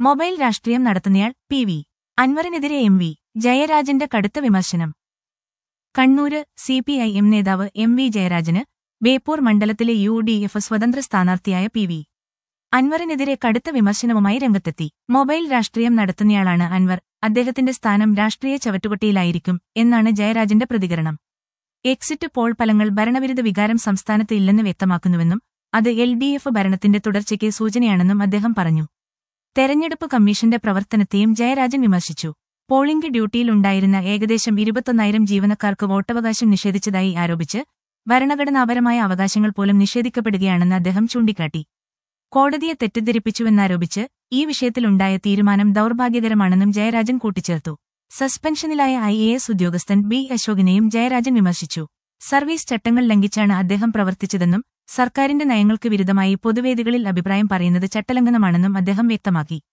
mobile രാഷ്ട്രീയം നടത്തുന്നയാൾ P V അൻവറിനെതിരെ എം വി ജയരാജന്റെ കടുത്ത വിമർശനം Kannur C P I M നേതാവ് എം വി ജയരാജന് ബേപ്പൂർ മണ്ഡലത്തിലെ യു ഡി എഫ് സ്വതന്ത്ര സ്ഥാനാർത്ഥിയായ പി വി അൻവറിനെതിരെ കടുത്ത വിമർശനവുമായി രംഗത്തെത്തി മൊബൈൽ രാഷ്ട്രീയം നടത്തുന്നയാളാണ് അൻവർ അദ്ദേഹത്തിന്റെ സ്ഥാനം രാഷ്ട്രീയ ചവറ്റുകൊട്ടിയിലായിരിക്കും എന്നാണ് ജയരാജന്റെ പ്രതികരണം എക്സിറ്റ് പോൾ ഫലങ്ങൾ ഭരണവിരുദ്ധ വികാരം സംസ്ഥാനത്ത് ഇല്ലെന്ന് വ്യക്തമാക്കുന്നുവെന്നും അത് എൽ ഡി എഫ് ഭരണത്തിന്റെ തുടർച്ചയ്ക്ക് സൂചനയാണെന്നും അദ്ദേഹം പറഞ്ഞു തെരഞ്ഞെടുപ്പ് കമ്മീഷന്റെ പ്രവർത്തനത്തെയും ജയരാജൻ വിമർശിച്ചു പോളിംഗ് ഡ്യൂട്ടിയിലുണ്ടായിരുന്ന ഏകദേശം ഇരുപത്തൊന്നായിരം ജീവനക്കാർക്ക് വോട്ടവകാശം നിഷേധിച്ചതായി ആരോപിച്ച് ഭരണഘടനാപരമായ അവകാശങ്ങൾ പോലും നിഷേധിക്കപ്പെടുകയാണെന്ന് അദ്ദേഹം ചൂണ്ടിക്കാട്ടി കോടതിയെ തെറ്റിദ്ധരിപ്പിച്ചുവെന്നാരോപിച്ച് ഈ വിഷയത്തിലുണ്ടായ തീരുമാനം ദൗർഭാഗ്യകരമാണെന്നും ജയരാജൻ കൂട്ടിച്ചേർത്തു സസ്പെൻഷനിലായ ഐ എ എസ് ഉദ്യോഗസ്ഥൻ ബി അശോകിനെയും ജയരാജൻ വിമർശിച്ചു സർവീസ് ചട്ടങ്ങൾ ലംഘിച്ചാണ് അദ്ദേഹം പ്രവർത്തിച്ചതെന്നും സർക്കാരിന്റെ നയങ്ങൾക്ക് വിരുദ്ധമായി പൊതുവേദികളിൽ അഭിപ്രായം പറയുന്നത് ചട്ടലംഘനമാണെന്നും അദ്ദേഹം വ്യക്തമാക്കി